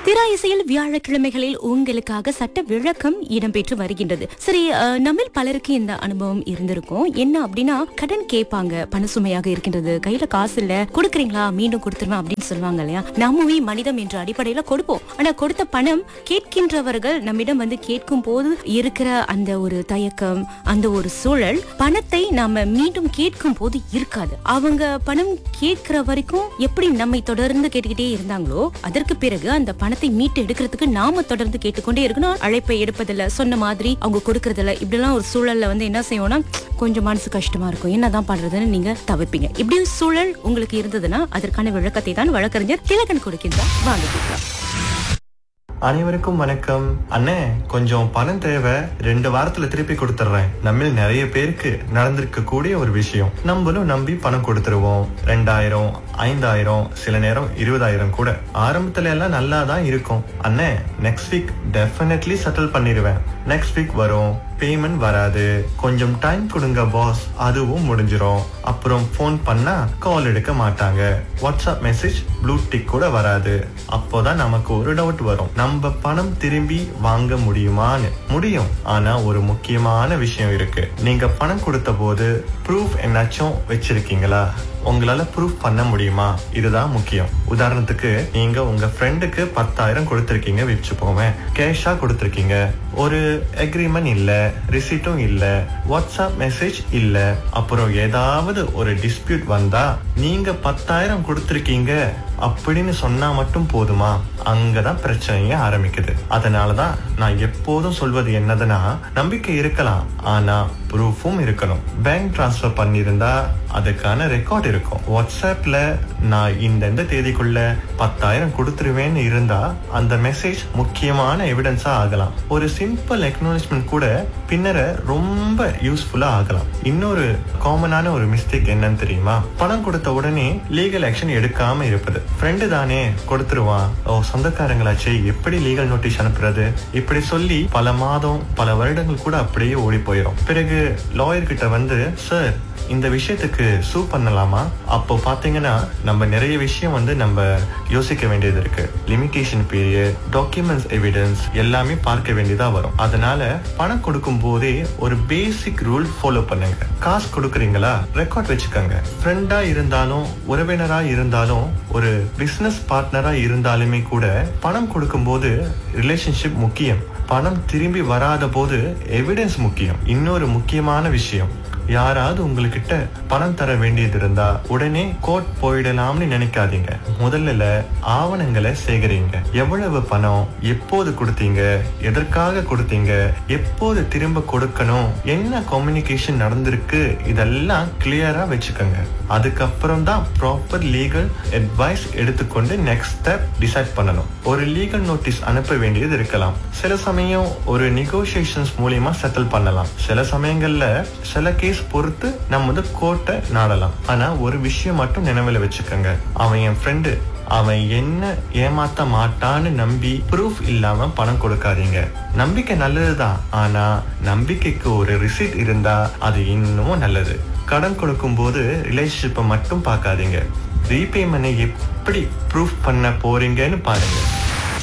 திரா இசையில் வியாழக்கிழமைகளில் உங்களுக்காக சட்ட விளக்கம் இடம்பெற்று வருகின்றது சரி அஹ், நம்மில் பலருக்கு இந்த அனுபவம் இருந்திருக்கும் என்ன அப்படின்னா கடன் கேட்பாங்க பண சுமையாக இருக்கின்றது கையில காசு இல்ல கொடுக்குறீங்களா மீண்டும் கொடுத்துருவேன் அப்படின்னு சொல்லுவாங்க இல்லையா நம்மவே மனிதம் என்ற அடிப்படையில கொடுப்போம் ஆனா கொடுத்த பணம் கேட்கின்றவர்கள் நம்மிடம் வந்து கேட்கும் போது இருக்கிற அந்த ஒரு தயக்கம் அந்த ஒரு சூழல் பணத்தை நாம மீண்டும் கேட்கும் போது இருக்காது அவங்க பணம் கேட்கிற வரைக்கும் எப்படி நம்மை தொடர்ந்து கேட்டுக்கிட்டே இருந்தாங்களோ அதற்கு பிறகு அந்த பணத்தை மீட்டு எடுக்கிறதுக்கு நாம தொடர்ந்து கேட்டுக்கொண்டே இருக்கணும் அழைப்பை எடுப்பதில்ல சொன்ன மாதிரி அவங்க கொடுக்கறதில்ல இப்படிலாம் ஒரு சூழல்ல வந்து என்ன செய்வோம்னா கொஞ்சம் மனசு கஷ்டமா இருக்கும் என்னதான் பண்றதுன்னு நீங்க தவிர்ப்பீங்க இப்படி ஒரு சூழல் உங்களுக்கு இருந்ததுன்னா அதற்கான விளக்கத்தை தான் வழக்கறிஞர் திலகன் கொடுக்கின்றார் வாங்க கேட்கலாம். அனைவருக்கும் வணக்கம் அண்ணே கொஞ்சம் பணம் தேவை ரெண்டு வாரத்துல திருப்பி கொடுத்துட்றேன் நம்மில் நிறைய பேருக்கு நடந்திருக்க கூடிய ஒரு விஷயம் நம்மளும் நம்பி பணம் கொடுத்துருவோம் ரெண்டாயிரம் ஐந்தாயிரம் சில நேரம் இருபதாயிரம் கூட ஆரம்பத்துல எல்லாம் நல்லா தான் இருக்கும் அண்ணே நெக்ஸ்ட் வீக் டெஃபினெட்லி செட்டில் பண்ணிடுவேன் நெக்ஸ்ட் வீக் வரும் பேமெண்ட் வராது கொஞ்சம் டைம் கொடுங்க பாஸ் அதுவும் முடிஞ்சிரும் அப்புறம் ஃபோன் பண்ணா கால் எடுக்க மாட்டாங்க வாட்ஸ்அப் மெசேஜ் ப்ளூ டிக் கூட வராது அப்போதான் நமக்கு ஒரு டவுட் வரும் நம்ம பணம் திரும்பி வாங்க முடியுமான்னு முடியும் ஆனா ஒரு முக்கியமான விஷயம் இருக்கு நீங்க பணம் கொடுத்த போது ப்ரூஃப் என்னாச்சும் வச்சிருக்கீங்களா உங்களால ப்ரூஃப் பண்ண முடியுமா இதுதான் முக்கியம் உதாரணத்துக்கு நீங்க உங்க ஃப்ரெண்டுக்கு பத்தாயிரம் கொடுத்திருக்கீங்க வச்சுப்போமே கேஷா கொடுத்திருக்கீங்க ஒரு அக்ரிமெண்ட் இல்ல ரிசீட்டும் இல்ல வாட்ஸ்அப் மெசேஜ் இல்ல அப்புறம் ஏதாவது ஒரு டிஸ்பியூட் வந்தா நீங்க பத்தாயிரம் கொடுத்திருக்கீங்க அப்படின்னு சொன்னா மட்டும் போதுமா அங்கதான் பிரச்சனையே ஆரம்பிக்குது அதனாலதான் நான் எப்போதும் சொல்வது என்னதுன்னா நம்பிக்கை இருக்கலாம் ஆனா ப்ரூஃபும் இருக்கணும் பேங்க் டிரான்ஸ்ஃபர் பண்ணியிருந்தா அதுக்கான ரெக்கார்ட் இருக்கும் வாட்ஸ்அப்ல நான் இந்த இந்த தேதிக்குள்ள பத்தாயிரம் கொடுத்துருவேன்னு இருந்தா அந்த மெசேஜ் முக்கியமான எவிடன்ஸா ஆகலாம் ஒரு சிம்பிள் அக்னாலஜ்மெண்ட் கூட பின்னர ரொம்ப யூஸ்ஃபுல்லா ஆகலாம் இன்னொரு காமனான ஒரு மிஸ்டேக் என்னன்னு தெரியுமா பணம் கொடுத்த உடனே லீகல் ஆக்ஷன் எடுக்காம இருப்பது ஃப்ரெண்டு தானே கொடுத்துருவான் ஓ சொந்தக்காரங்களாச்சே எப்படி லீகல் நோட்டீஸ் அனுப்புறது இப்படி சொல்லி பல மாதம் பல வருடங்கள் கூட அப்படியே ஓடி போயிடும் பிறகு லாயர் கிட்ட வந்து சார் இந்த விஷயத்துக்கு சூ பண்ணலாமா அப்போ பாத்தீங்கன்னா நம்ம நிறைய விஷயம் வந்து நம்ம யோசிக்க வேண்டியது இருக்கு லிமிடேஷன் பீரியட் டாக்குமெண்ட்ஸ் எவிடன்ஸ் எல்லாமே பார்க்க வேண்டியதா வரும் அதனால பணம் கொடுக்கும் போதே ஒரு பேசிக் ரூல் ஃபாலோ பண்ணுங்க காசு கொடுக்குறீங்களா ரெக்கார்ட் வச்சுக்கோங்க ஃப்ரெண்டா இருந்தாலும் உறவினரா இருந்தாலும் ஒரு பிசினஸ் பார்ட்னரா இருந்தாலுமே கூட பணம் கொடுக்கும்போது ரிலேஷன்ஷிப் முக்கியம் பணம் திரும்பி வராத போது எவிடன்ஸ் முக்கியம் இன்னொரு முக்கியமான விஷயம் யாராவது உங்ககிட்ட பணம் தர வேண்டியது இருந்தா உடனே கோர்ட் போயிடலாம்னு நினைக்காதீங்க முதல்ல ஆவணங்களை சேகரிங்க எவ்வளவு பணம் எப்போது கொடுத்தீங்க எதற்காக கொடுத்தீங்க எப்போது திரும்ப கொடுக்கணும் என்ன கம்யூனிகேஷன் நடந்திருக்கு இதெல்லாம் கிளியரா வச்சுக்கோங்க அதுக்கப்புறம் தான் ப்ராப்பர் லீகல் அட்வைஸ் எடுத்துக்கொண்டு நெக்ஸ்ட் ஸ்டெப் டிசைட் பண்ணணும் ஒரு லீகல் நோட்டீஸ் அனுப்ப வேண்டியது இருக்கலாம் சில சமயம் ஒரு நெகோசியேஷன்ஸ் மூலியமா செட்டில் பண்ணலாம் சில சமயங்கள்ல சில கேஸ் பொறுத்து நம்ம வந்து கோர்ட்டை நாடலாம் ஆனா ஒரு விஷயம் மட்டும் நினைவுல வச்சுக்கோங்க அவன் என் ஃப்ரெண்டு அவன் என்ன ஏமாத்த மாட்டான்னு நம்பி ப்ரூஃப் இல்லாம பணம் கொடுக்காதீங்க நம்பிக்கை நல்லதுதான் ஆனா நம்பிக்கைக்கு ஒரு ரிசீட் இருந்தா அது இன்னமும் நல்லது கடன் கொடுக்கும் போது ரிலேஷன்ஷிப்பை மட்டும் பார்க்காதீங்க ரீபேமெண்ட்டை எப்படி ப்ரூஃப் பண்ண போறீங்கன்னு பாருங்க